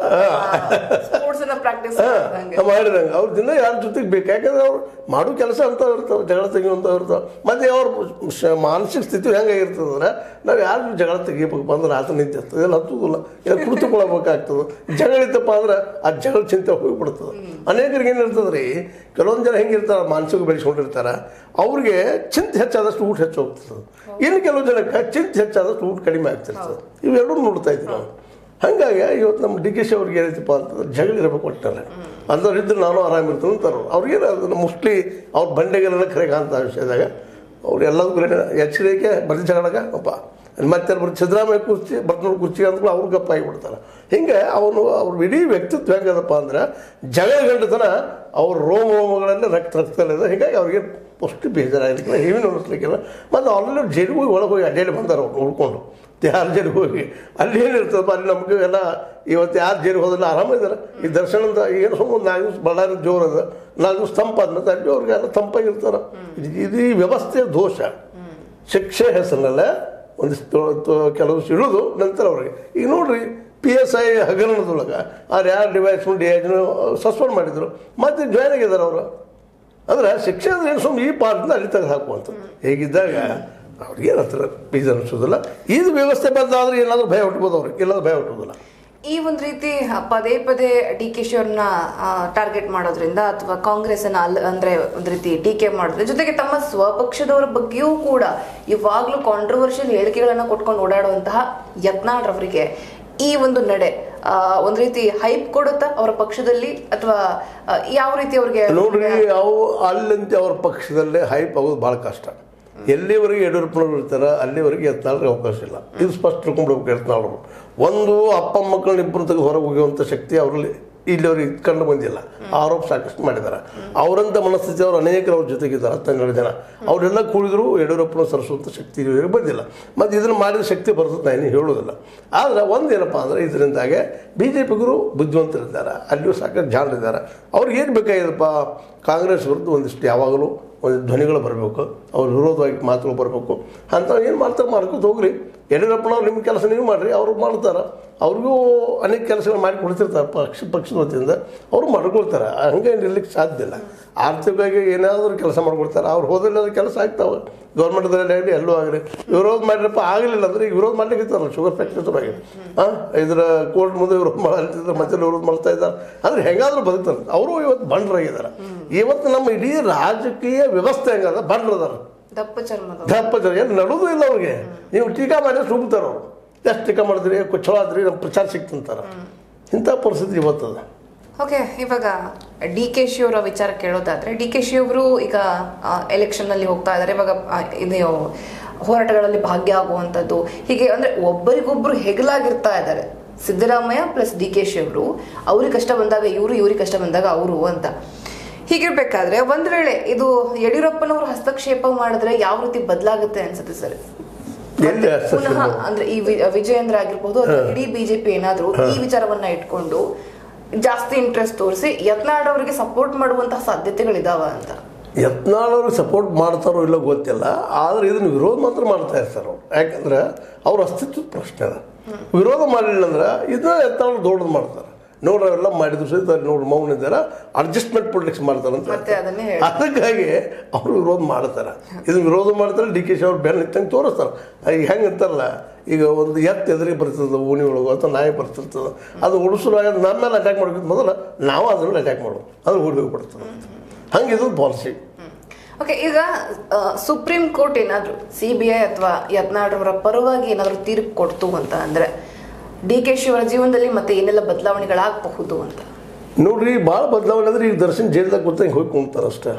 ಸ್ಪೋರ್ಟ್ಸ್ ಅನ್ನ ಪ್ರಾಕ್ಟೀಸ್ ಹಾ, ಮಾಡಿದಂಗೆ ಅವ್ರ ದಿನ ಯಾರ ಜೊತೆಗೆ ಬೇಕು ಯಾಕಂದ್ರೆ ಅವ್ರು ಮಾಡೋ ಕೆಲಸ ಅಂತ ಇರ್ತಾವೆ ಜಗಳ ತೆಗಿಯುವಂತ ಇರ್ತಾವೆ ಮತ್ತೆ ಅವ್ರ ಶ- ಮಾನಸಿಕ ಸ್ಥಿತಿ ಹೆಂಗಾಗಿರ್ತದೆ ಅಂದ್ರೆ ನಾವು ಯಾರು ಜಗಳ ತೆಗಿಬೇಕು ಅಂದ್ರೆ ರಾತ್ರಿ ನಿಂತಿರ್ತದೆ ಇಲ್ಲ ಹತ್ತುದಿಲ್ಲ ಇಲ್ಲ ಕುಳಿತುಕೊಳ್ಬೇಕಾಗ್ತದೆ ಜಗಳ ಇತ್ತಪ್ಪ ಅಂದ್ರೆ ಆ ಜಗಳ ಚಿಂತೆ ಹೋಗ್ಬಿಡ್ತದೆ ಅನೇಕರಿಗೆ ಏನಿರ್ತದೆ ರೀ ಕೆಲವೊಂದು ಜನ ಹೆಂಗಿರ್ತಾರೆ ಮಾನಸಿಕ ಬೆಳೆಸ್ಕೊಂಡಿರ್ತಾರೆ ಅವ್ರಿಗೆ ಚಿಂತೆ ಹೆಚ್ಚಾದಷ್ಟು ಊಟ ಹೆಚ್ಚು ಹೋಗ್ತದೆ ಇನ್ನು ಕೆಲವು ಜನಕ್ಕೆ ಚಿಂತೆ ಹೆಚ್ಚಾದಷ್ಟು ಊಟ ಕಡಿಮೆ ಆಗ್ತಿರ್ತದೆ ಇವೆರಡೂ ನೋಡ್ತಾ ಇದ್ವಿ ನಾವು ಹಂಗಾಗಿ ಇವತ್ತು ನಮ್ಮ ಡಿ ಕೆ ಶಿ ಅವ್ರಿಗೆ ಏನೈತಪ್ಪ ಅಂತಂದ್ರೆ ಜಗಳ ಇರಬೇಕು ಒಟ್ಟಾರೆ ಅಂಥವ್ರು ಇದ್ರೆ ನಾನು ಆರಾಮಿರ್ತೀನಿ ಅಂತಾರೆ ಅವ್ರಿಗೆ ಮೋಸ್ಟ್ಲಿ ಅವ್ರ ಬಂಡೆಗೆಲ್ಲ ಖರೆ ಕಾಂತ ವಿಷಯದಾಗ ಅವ್ರು ಎಲ್ಲದಕ್ಕೂ ಎಚ್ಚರಿಕೆ ಬರೀ ಜಗಳಗ ಅಪ್ಪ ಮತ್ತೆ ಬರೀ ಸಿದ್ದರಾಮಯ್ಯ ಕುರ್ಚಿ ಬರ್ತನೂರು ಕುರ್ಚಿ ಅಂದ್ಕೊಂಡು ಅವ್ರು ಗಪ್ಪ ಆಗಿಬಿಡ್ತಾರೆ ಹಿಂಗೆ ಅವನು ಅವ್ರ ಇಡೀ ವ್ಯಕ್ತಿತ್ವ ಹೆಂಗದಪ್ಪ ಅಂದ್ರೆ ಜಗಳ ಗಂಡತನ ಅವ್ರ ರೋಮ ರೋಮಗಳಲ್ಲಿ ರಕ್ತ ರಕ್ತದಲ್ಲಿದೆ ಹೀಗಾಗಿ ಅವ್ರಿಗೆ ಅಷ್ಟು ಬೇಜಾರಾಗಿರ್ಲಿಲ್ಲ ಹೇವಿ ನೋಡಿಸ್ಲಿಕ್ಕಿಲ್ಲ ಮತ್ತು ಆಲ್ರೆಡಿ ಜೈಲಿಗೆ ಹೋಗಿ ಒಳಗೆ ಹೋಗಿ ಅಡ್ಡಾಡಿ ಬಂದಾರೆ ಅವ್ರು ನೋಡ್ಕೊಂಡು ಯಾರು ಜೈಲಿಗೆ ಹೋಗಿ ಅಲ್ಲಿ ಏನಿರ್ತದಪ್ಪ ಅಲ್ಲಿ ನಮಗೆ ಎಲ್ಲ ಇವತ್ತು ಯಾರು ಜೈಲಿಗೆ ಹೋದಿಲ್ಲ ಆರಾಮಿದ್ದಾರೆ ಈ ದರ್ಶನದ ಏನು ಸುಮ್ಮನೆ ನಾಲ್ಕು ದಿವಸ ಬಳ್ಳಾರಿ ಜೋರು ಅದ ನಾಲ್ಕು ದಿವಸ ತಂಪಾದ ಮತ್ತೆ ಅಲ್ಲಿ ಅವ್ರಿಗೆ ಎಲ್ಲ ತಂಪಾಗಿರ್ತಾರೆ ಇದು ಇದು ಈ ವ್ಯವಸ್ಥೆಯ ದೋಷ ಶಿಕ್ಷೆ ಹೆಸರಿನಲ್ಲೇ ಒಂದಿಷ್ಟು ತೊ- ಕೆಲವು ಇಳಿದು ನಂತರ ಅವ್ರಿಗೆ ಈಗ ನೋಡ್ರಿ ಪಿ ಎಸ್ ಐ ಹಗರಣದೊಳಗೆ ಅವ್ರು ಯಾರು ಡಿವೈಸ್ ಡಿ ಐಜ್ನು ಸಸ್ಪೆಂಡ್ ಮಾಡಿದ್ರು ಮತ್ತೆ ಜಾಯ್ನ್ ಆಗಿದ್ದಾರೆ ಅವರು ಅಂದ್ರೆ ಶಿಕ್ಷೆ ಅಂದ್ರೆ ಏನು ಸುಮ್ಮನೆ ಈ ಪಾರ್ಟ್ನ ಅಲ್ಲಿ ತೆಗೆದು ಹಾಕುವಂತ ಹೇಗಿದ್ದಾಗ ಅವ್ರಿಗೆ ಏನಂತಾರೆ ಬೀಜ ಅನಿಸೋದಿಲ್ಲ ಇದು ವ್ಯವಸ್ಥೆ ಬಂದಾದ್ರೆ ಏನಾದರೂ ಭಯ ಹುಟ್ಬೋದು ಅವ್ರಿಗೆ ಇಲ್ಲಾಂದ್ರೆ ಭಯ ಹುಟ್ಟೋದಿಲ್ಲ ಈ ಒಂದು ರೀತಿ ಪದೇ ಪದೇ ಡಿ ಕೆ ಶಿ ಅವ್ರನ್ನ ಟಾರ್ಗೆಟ್ ಮಾಡೋದ್ರಿಂದ ಅಥವಾ ಕಾಂಗ್ರೆಸ್ ಅನ್ನ ಅಲ್ ಅಂದ್ರೆ ಒಂದು ರೀತಿ ಟೀಕೆ ಮಾಡೋದ್ರ ಜೊತೆಗೆ ತಮ್ಮ ಸ್ವಪಕ್ಷದವರ ಬಗ್ಗೆಯೂ ಕೂಡ ಇವಾಗ್ಲೂ ಕಾಂಟ್ರವರ್ಷಿಯಲ್ ಹೇಳಿಕೆಗಳನ್ನ ಕೊಟ್ಕೊಂಡು ಓಡಾಡುವಂತಹ ಯತ್ನಾಳ್ರವರಿಗೆ ಈ ಒಂದು ನಡೆ ಆ, ಒಂದ್ ರೀತಿ ಹೈಪ್ ಕೊಡುತ್ತಾ ಅವರ ಪಕ್ಷದಲ್ಲಿ ಅಥವಾ ಆ, ಯಾವ ರೀತಿ ಅವ್ರಿಗೆ ನೋಡ್ರಿ ಅವು ಅಲ್ಲಂತೆ ಅವ್ರ ಪಕ್ಷದಲ್ಲೇ ಹೈಪ್ ಆಗೋದು ಭಾಳ ಕಷ್ಟ ಎಲ್ಲಿವರೆಗೆ ಯಡಿಯೂರಪ್ಪನವ್ರು ಇರ್ತಾರೆ ಅಲ್ಲಿವರೆಗೆ ಎತ್ನಾಳ್ರಿಗೆ ಅವಕಾಶ ಇಲ್ಲ ಇದು ಸ್ಪಷ್ಟ ತಿಳ್ಕೊಂಡ್ಬಿಡ್ಬೇಕು ಎತ್ನಾಳರು ಒಂದು ಅಪ್ಪ ಮಕ್ಕಳನ್ನ ಇಬ್ಬರು ತೆಗೆದು ಹೊರಗೆ ಹೋಗುವಂಥ ಶಕ್ತಿ ಅವರಲ್ಲಿ ಇಲ್ಲಿವರೆಗೆ ಕಂಡು ಬಂದಿಲ್ಲ ಆರೋಪ ಸಾಕಷ್ಟು ಮಾಡಿದ್ದಾರೆ ಅವರಂಥ ಮನಸ್ಥಿತಿ ಅವರು ಅನೇಕರು ಅವ್ರ ಜೊತೆಗಿದ್ದಾರೆ ಹತ್ತೆರಡು ಜನ ಅವರೆಲ್ಲ ಕೂಡಿದ್ರು ಯಡಿಯೂರಪ್ಪನ ಸರಿಸುವಂಥ ಶಕ್ತಿ ಇಲ್ಲಿವರೆಗೆ ಬಂದಿಲ್ಲ ಮತ್ತು ಇದನ್ನು ಮಾಡಿದ ಶಕ್ತಿ ಬರ್ತದೆ ನಾನು ಏನು ಹೇಳೋದಿಲ್ಲ ಆದರೆ ಒಂದೇನಪ್ಪ ಅಂದರೆ ಇದರಿಂದಾಗೆ ಬಿ ಜೆ ಪಿಗರು ಬುದ್ಧಿವಂತರಿದ್ದಾರೆ ಅಲ್ಲಿಯೂ ಸಾಕಷ್ಟು ಜಾಣರಿದ್ದಾರೆ ಅವ್ರಿಗೆ ಏನು ಬೇಕಾಗಿದೆಪ್ಪ ಕಾಂಗ್ರೆಸ್ ವಿರುದ್ಧ ಒಂದಿಷ್ಟು ಯಾವಾಗಲೂ ಒಂದು ಧ್ವನಿಗಳು ಬರಬೇಕು ಅವ್ರ ವಿರೋಧವಾಗಿ ಮಾತುಗಳು ಬರಬೇಕು ಅಂಥವು ಏನು ಮಾಡ್ತಾರೆ ಮಾಡ್ಕೊತ ಹೋಗ್ರಿ ಯಡಿಯೂರಪ್ಪನವ್ರು ನಿಮ್ಮ ಕೆಲಸ ನೀವು ಮಾಡಿರಿ ಅವರು ಮಾಡ್ತಾರೆ ಅವ್ರಿಗೂ ಅನೇಕ ಕೆಲಸಗಳು ಮಾಡಿ ಕೊಡ್ತಿರ್ತಾರೆ ಪಕ್ಷ ಪಕ್ಷದ ವತಿಯಿಂದ ಅವರು ಮಾಡ್ಕೊಳ್ತಾರೆ ಹಂಗೆ ನಿಲ್ಲಕ್ಕೆ ಸಾಧ್ಯ ಇಲ್ಲ ಆರ್ಥಿಕವಾಗಿ ಏನಾದರೂ ಕೆಲಸ ಮಾಡ್ಕೊಡ್ತಾರೆ ಅವ್ರು ಹೋದಲ್ಲಿ ಅದು ಕೆಲಸ ಆಗ್ತಾವೆ ಗೌರ್ಮೆಂಟ್ದಲ್ಲಿ ಆಗಲಿ ಎಲ್ಲೂ ಆಗಲಿ ವಿರೋಧ ಮಾಡಿರಪ್ಪ ಆಗಲಿಲ್ಲ ಅಂದರೆ ಈಗ ವಿರೋಧ ಮಾಡ್ಲಿಕ್ಕೆ ಶುಗರ್ ಫ್ಯಾಕ್ಟ್ರಿ ಸಲುವಾಗಿ ಹಾಂ ಇದರ ಕೋರ್ಟ್ ಮುಂದೆ ವಿರೋಧ ಮಾಡ್ತಿದ್ದಾರೆ ಮತ್ತೆ ವಿರೋಧ ಮಾಡ್ತಾ ಇದ್ದಾರೆ ಅಂದರೆ ಹೆಂಗಾದ್ರೂ ಬದುಕ್ತಾರೆ ಅವರು ಇವತ್ತು ಬಂಡ್ರಾಗಿದ್ದಾರೆ ಇವತ್ತು ನಮ್ಮ ಇಡೀ ರಾಜಕೀಯ ವ್ಯವಸ್ಥೆ ಹೆಂಗದ ಬಂಡ್ರದಾರ ದಪ್ಪ ಚರ್ಮದ ದಪ್ಪ ಜನ ಏನು ನಡೋದು ಇಲ್ಲ ಅವ್ರಿಗೆ ನೀವು ಟೀಕಾ ಮಾಡಿದ್ರೆ ಸುಮ್ತಾರೆ ಅವರು ಎಷ್ಟು ಟೀಕಾ ಮಾಡಿದ್ರಿ ಕು- ಚಲೋ ಆದ್ರಿ ನಮ್ಮ ಪ್ರಚಾರ ಸಿಕ್ತಂತಾರೆ ಇಂಥ ಪರಿಸ್ಥಿತಿ ಇವತ್ತದ ಓಕೆ ಇವಾಗ ಡಿ ಕೆ ಶಿ ಅವರ ವಿಚಾರ ಕೇಳೋದಾದ್ರೆ ಡಿ ಕೆ ಶಿ ಅವರು ಈಗ ಎಲೆಕ್ಷನ್ ನಲ್ಲಿ ಹೋಗ್ತಾ ಇದ್ದಾರೆ ಇವಾಗ ಆ, ಇದು ಹೋರಾಟಗಳಲ್ಲಿ ಭಾಗ್ಯ ಆಗುವಂಥದ್ದು ಹೀಗೆ ಅಂದ್ರೆ ಒಬ್ಬರಿಗೊಬ್ರು ಹೆಗಲಾಗಿರ್ತಾ ಇದ್ದಾರೆ Siddaramaiah plus D K Shi ಅವರು ಅವ್ರಿಗೆ ಕಷ್ಟ ಬಂದಾಗ ಇವರು ಇವ್ರಿಗೆ ಕಷ್ಟ ಬಂದಾಗ ಅವರು ಅಂತ ಹೀಗಿರ್ಬೇಕಾದ್ರೆ ಒಂದ್ ವೇಳೆ ಇದು ಯಡಿಯೂರಪ್ಪನವರು ಹಸ್ತಕ್ಷೇಪ ಮಾಡಿದ್ರೆ ಯಾವ ರೀತಿ ಬದಲಾಗುತ್ತೆ ಅನ್ಸುತ್ತೆ ಸರ್ ಎಲ್ಲಿ ಪುನಃ ಹಸ್ತಕ್ಷೇಪ? ಅಂದ್ರೆ ಈ ವಿ- ವಿಜಯೇಂದ್ರ ಆಗಿರ್ಬೋದು ಅಥವಾ ಇಡೀ ಬಿಜೆಪಿ ಏನಾದ್ರೂ ಈ ವಿಚಾರವನ್ನ ಇಟ್ಕೊಂಡು ಜಾಸ್ತಿ ಇಂಟ್ರೆಸ್ಟ್ ತೋರಿಸಿ ಯತ್ನಾಳ್ ಅವರಿಗೆ ಸಪೋರ್ಟ್ ಮಾಡುವಂತಹ ಸಾಧ್ಯತೆಗಳಿದಾವ ಅಂತ ಯತ್ನಾಳ್ ಅವ್ರಿಗೆ ಸಪೋರ್ಟ್ ಮಾಡ್ತಾರೋ ಇಲ್ಲೋ ಗೊತ್ತಿಲ್ಲ ಆದರೆ ಇದನ್ನು ವಿರೋಧ ಮಾತ್ರ ಮಾಡ್ತಾ ಇರ್ತಾರೆ ಅವ್ರು ಯಾಕಂದ್ರೆ ಅವ್ರ ಅಸ್ತಿತ್ವದ ಪ್ರಶ್ನೆ ಅದ ವಿರೋಧ ಮಾಡಲಿಲ್ಲ ಅಂದ್ರೆ ಇದನ್ನ ಯತ್ನಾಳ್ ದೊಡ್ಡದು ಮಾಡ್ತಾರೆ ನೋಡ್ರಿ ಅವೆಲ್ಲ ಮಾಡಿದ್ರು ಸಹಿತ ನೋಡಿ ಮೌನ ಇದ್ದಾರೆ ಅಡ್ಜಸ್ಟ್ಮೆಂಟ್ ಪೊಲಿಟಿಕ್ಸ್ ಮಾಡ್ತಾರೆ ಅಂತ ಮತ್ತೆ ಅದನ್ನೇ ಹೇಳಿ ಅದಕ್ಕಾಗಿ ಅವರು ವಿರೋಧ ಮಾಡ್ತಾರೆ ಇದನ್ನ ವಿರೋಧ ಮಾಡ್ತಾರೆ ಡಿ ಕೆ ಶಿ ಅವ್ರು ಬೆನ್ನ ಇತ್ತಂಗೆ ತೋರಿಸ್ತಾರೆ ಈಗ ಹೆಂಗೆ ಅಂತಾರಲ್ಲ ಈಗ ಒಂದು ಎತ್ತು ಎದುರಿಗೆ ಬರ್ತದೆ ಓಣಿ ಒಳಗೆ ಅಥವಾ ನಾಯಿ ಬರ್ತಿರ್ತದೆ ಅದು ಉಳಿಸಲಾಗ ನಮ್ಮ ಮೇಲೆ ಅಟ್ಯಾಕ್ ಮಾಡೋಕ್ಕಿಂತ ಮೊದಲು ನಾವು ಅದ್ರಲ್ಲಿ ಅಟ್ಯಾಕ್ ಮಾಡೋದು ಅದು ಓಡಿ ಹೋಗ್ಬಿಡ್ತದೆ ಹಂಗೆ ಇದು ಪಾಲಿಸಿ ಓಕೆ ಈಗ ಆ, ಸುಪ್ರೀಂ ಕೋರ್ಟ್ ಏನಾದ್ರು ಸಿ ಬಿ ಐ ಅಥವಾ ಯತ್ನಾಳ್ ಅವರ ಪರವಾಗಿ ಏನಾದ್ರು ತೀರ್ಪು ಕೊಡ್ತು ಅಂತ ಅಂದ್ರೆ ಡಿ ಕೆ ಶಿ ಅವರ ಜೀವನದಲ್ಲಿ ಮತ್ತೆ ಏನೆಲ್ಲ ಬದಲಾವಣೆಗಳಾಗಬಹುದು ಅಂತ ನೋಡ್ರಿ ಭಾಳ ಬದಲಾವಣೆ ಅಂದ್ರೆ ಈಗ ದರ್ಶನ್ ಜೈಲ್ದಾಗ ಕೂತಂಗೆ ಹೋಗಿ ಕುಂತಾರೆ ಅಷ್ಟೇ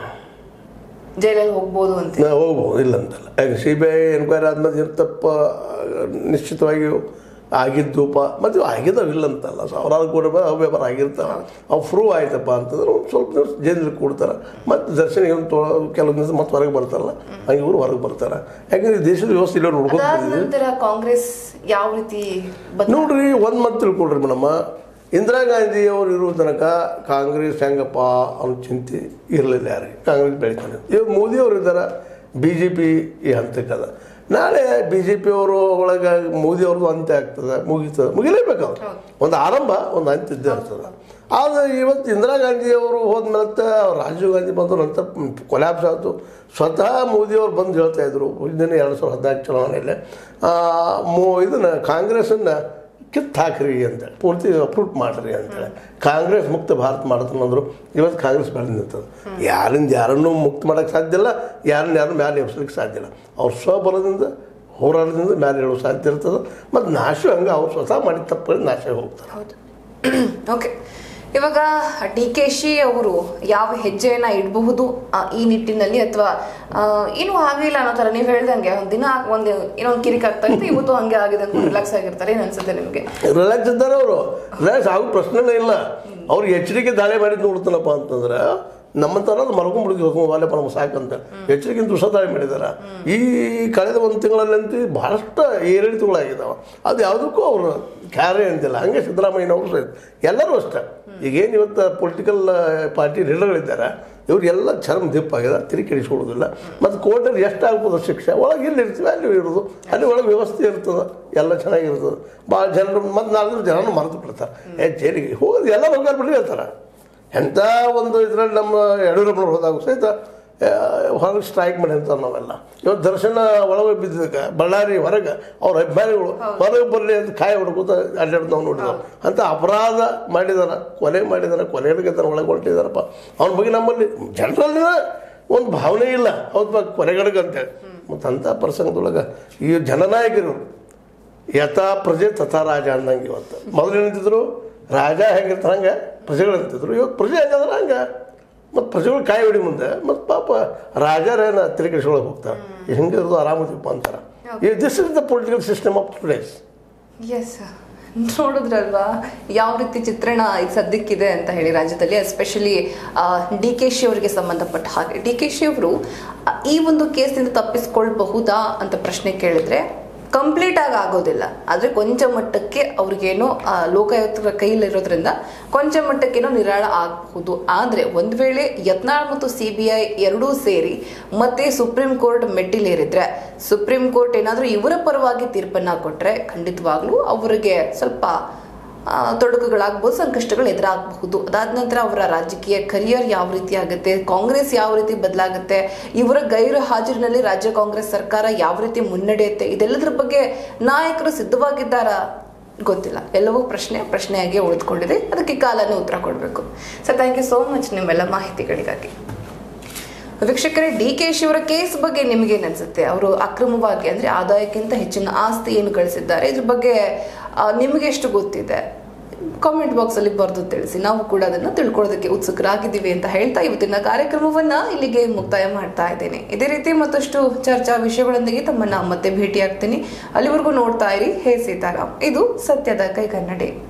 ಜೈಲಲ್ಲಿ ಹೋಗ್ಬೋದು ಅಂತ ನಾವು ಹೋಗ್ಬೋದು ಇಲ್ಲ ಅಂತಲ್ಲ ಈಗ ಸಿ ಬಿ ಐ ಎನ್ಕ್ವೈರಿ ಆದ್ಮೇಲೆ ಏನು ತಪ್ಪ ನಿಶ್ಚಿತವಾಗಿಯೂ ಆಗಿದ್ದು ಪ ಮತ್ತು ಆಗಿದ್ದಾವೆ ಇಲ್ಲ ಅಂತಲ್ಲ ಸಾವಿರಾರು ಕೋಟಿ ರೂಪಾಯಿ ಅವ್ಯವಹಾರ ಆಗಿರ್ತಾವೆ ಅವು ಪ್ರೂವ್ ಆಯ್ತಪ್ಪ ಅಂತಂದ್ರೆ ಒಂದು ಸ್ವಲ್ಪ ದಿವಸ ಜೈಲಿಗೆ ಕೊಡ್ತಾರೆ ಮತ್ತು ದರ್ಶನ ಒಂದು ತೊ ಕೆಲವೊಂದು ದಿವಸ ಮತ್ತೆ ಹೊರಗೆ ಬರ್ತಾರಲ್ಲ ಹಂಗೆ ಇವರು ಹೊರಗೆ ಬರ್ತಾರೆ ಯಾಕಂದ್ರೆ ದೇಶದ ವ್ಯವಸ್ಥೆ ಇಲ್ಲ ಅದಾದ ನೋಡ್ಕೊಂಡು ನಂತರ ಕಾಂಗ್ರೆಸ್ ಯಾವ ರೀತಿ ಬದ್ಲ- ನೋಡ್ರಿ ಒಂದು ಮಾತು ತಿಳ್ಕೊಳ್ರಿ ಮೇಡಮ್ಮ ಇಂದಿರಾ ಗಾಂಧಿ ಅವರು ಇರೋ ತನಕ ಕಾಂಗ್ರೆಸ್ ಹೆಂಗಪ್ಪ ಅನ್ನೋ ಚಿಂತೆ ಇರಲಿಲ್ಲ ಯಾರಿಗೆ ಕಾಂಗ್ರೆಸ್ ಬೆಳಿತಾನೆ ಇವಾಗ ಮೋದಿ ಅವರು ಇದ್ದಾರೆ ಬಿ ಜೆ ಪಿ ಈ ಹಂತಕ್ಕದ ನಾಳೆ ಬಿ ಜೆ ಪಿ ಅವರು ಒಳಗೆ ಮೋದಿ ಅವ್ರದ್ದು ಅಂತ್ಯ ಆಗ್ತದೆ ಮುಗೀತದೆ ಮುಗಿಲೇಬೇಕು ಅವ್ರು ಒಂದು ಆರಂಭ ಒಂದು ಅಂತ್ಯ ಇದ್ದೇ ಇರ್ತದೆ ಆದರೆ ಇವತ್ತು ಇಂದಿರಾ ಗಾಂಧಿ ಅವರು ಹೋದ್ಮೇಲೆ ರಾಜೀವ್ ಗಾಂಧಿ ಬಂದ ನಂತರ ಕೊಲ್ಯಾಪ್ಸ್ ಆಯಿತು ಸ್ವತಃ ಮೋದಿಯವರು ಬಂದು ಹೇಳ್ತಾ ಇದ್ರು ಇದನ್ನು ಎರಡು ಸಾವಿರದ ಹದಿನಾಲ್ಕು ಚುನಾವಣೆಯಲ್ಲಿ ಆ, ಮೋ ಇದನ್ನು ಕಾಂಗ್ರೆಸ್ಸನ್ನು ಕಿತ್ತು ಹಾಕ್ರಿ ಅಂತೇಳಿ ಪೂರ್ತಿ ಅಪ್ರೂವ್ ಮಾಡ್ರಿ ಅಂತೇಳಿ ಕಾಂಗ್ರೆಸ್ ಮುಕ್ತ ಭಾರತ ಮಾಡ್ತಾನೆ ಅಂದರು ಇವತ್ತು ಕಾಂಗ್ರೆಸ್ ಬೆಳೆದು ನಿಂತದ ಯಾರಿಂದ ಯಾರನ್ನೂ ಮುಕ್ತ ಮಾಡೋಕ್ಕೆ ಸಾಧ್ಯ ಇಲ್ಲ ಯಾರನ್ನ ಯಾರನ್ನ ಮೇಲೆ ಎಬ್ಸಲಿಕ್ಕೆ ಸಾಧ್ಯ ಇಲ್ಲ ಅವ್ರ ಸ್ವಬಲದಿಂದ ಹೋರಾಟದಿಂದ ಮೇಲೆ ಹೇಳೋ ಸಾಧ್ಯ ಇರ್ತದೆ ಮತ್ತು ನಾಶ ಹಂಗೆ ಅವ್ರು ಸ್ವತಃ ಮಾಡಿದ ತಪ್ಪಲ್ಲಿ ನಾಶ ಹೋಗ್ತಾರೆ ಹೌದು ಓಕೆ ಇವಾಗ ಡಿ ಕೆ ಶಿ ಅವರು ಯಾವ ಹೆಜ್ಜೆಯನ್ನ ಇಡಬಹುದು ಆ, ಈ ನಿಟ್ಟಿನಲ್ಲಿ ಅಥವಾ ಏನು ಆಗಿಲ್ಲ ಅನ್ನೋ ತರ ನೀವು ಹೇಳ್ದಂಗೆ ಒಂದ್ ದಿನ ಒಂದು ಏನೋ ಒಂದು ಕಿರಿಕ್ ಆಗ್ತಾ ಇತ್ತು ಇವತ್ತು ಹಂಗೆ ಆಗಿದೆ ಅಂತ ರಿಲ್ಯಾಕ್ಸ್ ಆಗಿರ್ತಾರೆ ಏನ್ ಅನ್ಸುತ್ತೆ ನಿಮ್ಗೆ ರಿಲ್ಯಾಕ್ಸ್ ಇದ್ದಾರೆ ಅವರು ರಿಲ್ಯಾಕ್ಸ್ ಆಗೋ ಪ್ರಶ್ನೆನೇ ಇಲ್ಲ ಅವ್ರಿಗೆ ಎಚ್ಚರಿಕೆ ದಾಳಿ ಮಾಡಿದ್ದು ನೋಡ್ತಾನಪ್ಪ ಅಂತಂದ್ರೆ ನಮ್ಮ ಥರ ಮಲ್ಕೊಂಡ್ಬಿಡಿದ್ವಿ ವಾಲೆ ನಮ್ಗೆ ಸಾಕಂತ ಎಚ್ಚರಿಕೆ ದುಸ ದಾಳಿ ಮಾಡಿದಾರೆ ಈ ಕಳೆದ ಒಂದು ತಿಂಗಳಲ್ಲಂತೂ ಬಹಳಷ್ಟು ಏರಿಳಿತಗಳಾಗಿದ್ದಾವೆ ಅದು ಯಾವುದಕ್ಕೂ ಅವರು ಕ್ಯಾರೆ ಅಂತಿಲ್ಲ ಹಂಗೆ ಸಿದ್ದರಾಮಯ್ಯನವರು ಸಹಿತ ಎಲ್ಲರೂ ಅಷ್ಟೇ ಈಗೇನು ಇವತ್ತು ಪೊಲಿಟಿಕಲ್ ಪಾರ್ಟಿ ಲೀಡರ್ಗಳಿದ್ದಾರೆ ಇವ್ರಿಗೆಲ್ಲ ಚರ್ಮ ದಿಪ್ಪಾಗಿದೆ ತಿರುಗಿ ಕೆಡಿಸ್ಕೊಳ್ಳೋದಿಲ್ಲ ಮತ್ತು ಕೋರ್ಟಲ್ಲಿ ಎಷ್ಟು ಆಗ್ಬೋದು ಶಿಕ್ಷೆ ಒಳಗೆ ಎಲ್ಲಿ ಇರ್ತೀವಿ ಅಲ್ಲಿ ಇರೋದು ಅಲ್ಲಿ ಒಳಗೆ ವ್ಯವಸ್ಥೆ ಇರ್ತದೆ ಎಲ್ಲ ಚೆನ್ನಾಗಿರ್ತದೆ ಭಾಳ ಜನರು ಮತ್ತು ನಾಲ್ಕು ಜನನು ಮರೆತು ಬಿಡ್ತಾರೆ ಏ ಜೈಲಿಗೆ ಹೋಗೋದು ಎಲ್ಲ ಹೋಗಾರ ಬಿಡ್ರಿ ಹೇಳ್ತಾರೆ ಎಂಥ ಒಂದು ಇದರಲ್ಲಿ ನಮ್ಮ ಯಡಿಯೂರಪ್ಪನವ್ರು ಹೋದಾಗ ಸಹಿತ ಆ, ಹೊರಗೆ ಸ್ಟ್ರೈಕ್ ಮಾಡಿ ಅಂತಾರೆ ನಾವೆಲ್ಲ ಇವತ್ತು ದರ್ಶನ ಒಳಗೆ ಬಿದ್ದಿದ್ದಕ್ಕೆ ಬಳ್ಳಾರಿ ಹೊರಗೆ ಅವ್ರ ಅಭಿಮಾನಿಗಳು ಹೊರಗೆ ಬರಲಿ ಅಂತ ಕಾಯಿ ಹೊಡ್ಕೋತ ಅಡ್ಡಾಡ್ದು ನಾವು ನೋಡಿದ್ವಿ ಅಂತ ಅಪರಾಧ ಮಾಡಿದಾರ ಕೊಲೆ ಮಾಡಿದಾರ ಕೊಲೆಗಳಿಗೆ ತರ ಒಳಗೆ ಹೊರಟಿದಾರಪ್ಪ ಅವನ ಬಗ್ಗೆ ನಮ್ಮಲ್ಲಿ ಜನರಲ್ಲಿ ಒಂದು ಭಾವನೆ ಇಲ್ಲ ಹೌದು ಕೊಲೆಗಡೆಗೆ ಅಂತೇಳಿ ಮತ್ತು ಅಂಥ ಪ್ರಸಂಗದೊಳಗೆ ಈ ಜನನಾಯಕರು ಯಥಾ ಪ್ರಜೆ ತಥಾ ರಾಜ ಅಂದಂಗೆ ಇವತ್ತು ಮೊದಲು ಏನಂತಿದ್ರು ರಾಜ ಹೆಂಗಿರ್ತಾರೆ ಹಂಗೆ ಪ್ರಜೆಗಳು ಅಂತಿದ್ರು ಇವತ್ತು ಪ್ರಜೆ ಹೆಂಗಂದ್ರೆ ಹಂಗೆ ಮತ್ತು ಪ್ರಜೆಗಳು ಕಾಯಿ ಹೊಡಿ ಮುಂದೆ ಮತ್ತು ಪಾಪ ರಾಜರೇನ ತಿರುಗಿಸ್ಕೊಳಕ್ಕೆ ಹೋಗ್ತಾರೆ ಹೆಂಗಿರೋದು ಆರಾಮದಿಪ್ಪ ಅಂತಾರೆ ಈ this is the political system of today's ಎಸ್ ನೋಡಿದ್ರಲ್ವಾ ಯಾವ ರೀತಿ ಚಿತ್ರಣ ಈಗ ಸದ್ಯಕ್ಕಿದೆ ಅಂತ ಹೇಳಿ ರಾಜ್ಯದಲ್ಲಿ ಎಸ್ಪೆಷಲಿ ಡಿ ಕೆ ಶಿ ಅವರಿಗೆ ಸಂಬಂಧಪಟ್ಟ ಹಾಗೆ ಡಿ ಕೆ ಶಿ ಅವರು ಆ, ಈ ಒಂದು ಕೇಸಿಂದ ತಪ್ಪಿಸ್ಕೊಳ್ಬಹುದಾ ಅಂತ ಪ್ರಶ್ನೆ ಕೇಳಿದ್ರೆ ಕಂಪ್ಲೀಟ್ ಆಗಿ ಆಗೋದಿಲ್ಲ ಆದ್ರೆ ಕೊಂಚ ಮಟ್ಟಕ್ಕೆ ಅವ್ರಿಗೇನೋ ಆ, ಲೋಕಾಯುಕ್ತರ ಕೈಲಿರೋದ್ರಿಂದ ಕೊಂಚ ಮಟ್ಟಕ್ಕೇನೋ ನಿರಾಳ ಆಗಬಹುದು ಆದ್ರೆ ಒಂದ್ ವೇಳೆ ಯತ್ನಾಳ್ ಮತ್ತು ಸಿ ಬಿ ಐ ಎರಡೂ ಸೇರಿ ಮತ್ತೆ ಸುಪ್ರೀಂ ಕೋರ್ಟ್ ಮೆಟ್ಟಿಲೇರಿದ್ರೆ ಸುಪ್ರೀಂ ಕೋರ್ಟ್ ಏನಾದ್ರೂ ಇವರ ಪರವಾಗಿ ತೀರ್ಪನ್ನ ಕೊಟ್ರೆ ಖಂಡಿತವಾಗ್ಲೂ ಅವರಿಗೆ ಸ್ವಲ್ಪ ಆ, ತೊಡಕುಗಳಾಗ್ಬೋದು ಸಂಕಷ್ಟಗಳು ಎದುರಾಗಬಹುದು ಅದಾದ ನಂತರ ಅವರ ರಾಜಕೀಯ ಕರಿಯರ್ ಯಾವ ರೀತಿ ಆಗುತ್ತೆ ಕಾಂಗ್ರೆಸ್ ಯಾವ ರೀತಿ ಬದಲಾಗುತ್ತೆ ಇವರ ಗೈರು ಹಾಜರಿನಲ್ಲಿ ರಾಜ್ಯ ಕಾಂಗ್ರೆಸ್ ಸರ್ಕಾರ ಯಾವ ರೀತಿ ಮುನ್ನಡೆಯುತ್ತೆ ಇದೆಲ್ಲದರ ಬಗ್ಗೆ ನಾಯಕರು ಸಿದ್ಧವಾಗಿದ್ದಾರಾ ಗೊತ್ತಿಲ್ಲ ಎಲ್ಲವೂ ಪ್ರಶ್ನೆ ಪ್ರಶ್ನೆಯಾಗಿ ಉಳಿದುಕೊಂಡಿದೆ ಅದಕ್ಕೆ ಕಾಲನೇ ಉತ್ತರ ಕೊಡಬೇಕು sir thank you so much ನಿಮ್ಮೆಲ್ಲ ಮಾಹಿತಿಗಳಿಗಾಗಿ ವೀಕ್ಷಕರೇ ಡಿ ಕೆ ಶಿವರ ಕೇಸ್ ಬಗ್ಗೆ ನಿಮ್ಗೇನ್ ಅನ್ಸುತ್ತೆ ಅವರು ಅಕ್ರಮವಾಗಿ ಅಂದ್ರೆ ಆದಾಯಕ್ಕಿಂತ ಹೆಚ್ಚಿನ ಆಸ್ತಿ ಏನು ಗಳಿಸಿದ್ದಾರೆ ಇದ್ರ ಬಗ್ಗೆ ಆ, ನಿಮ್ಗೆ ಎಷ್ಟು ಗೊತ್ತಿದೆ ಕಾಮೆಂಟ್ ಬಾಕ್ಸ್ ಅಲ್ಲಿ ಬರೆದು ತಿಳಿಸಿ ನಾವು ಕೂಡ ಅದನ್ನ ತಿಳ್ಕೊಳ್ಳೋದಕ್ಕೆ ಉತ್ಸುಕರಾಗಿದ್ದೀವಿ ಅಂತ ಹೇಳ್ತಾ ಇವತ್ತಿನ ಕಾರ್ಯಕ್ರಮವನ್ನ ಇಲ್ಲಿಗೆ ಮುಕ್ತಾಯ ಮಾಡ್ತಾ ಇದ್ದೇನೆ ಇದೇ ರೀತಿ ಮತ್ತಷ್ಟು ಚರ್ಚಾ ವಿಷಯಗಳೊಂದಿಗೆ ತಮ್ಮನ್ನ ಮತ್ತೆ ಭೇಟಿ ಆಗ್ತೀನಿ ಅಲ್ಲಿವರೆಗೂ ನೋಡ್ತಾ ಇರಿ ಹೇ ಸೀತಾರಾಮ್ ಇದು ಸತ್ಯದ ಕೈ ಕನ್ನಡಿ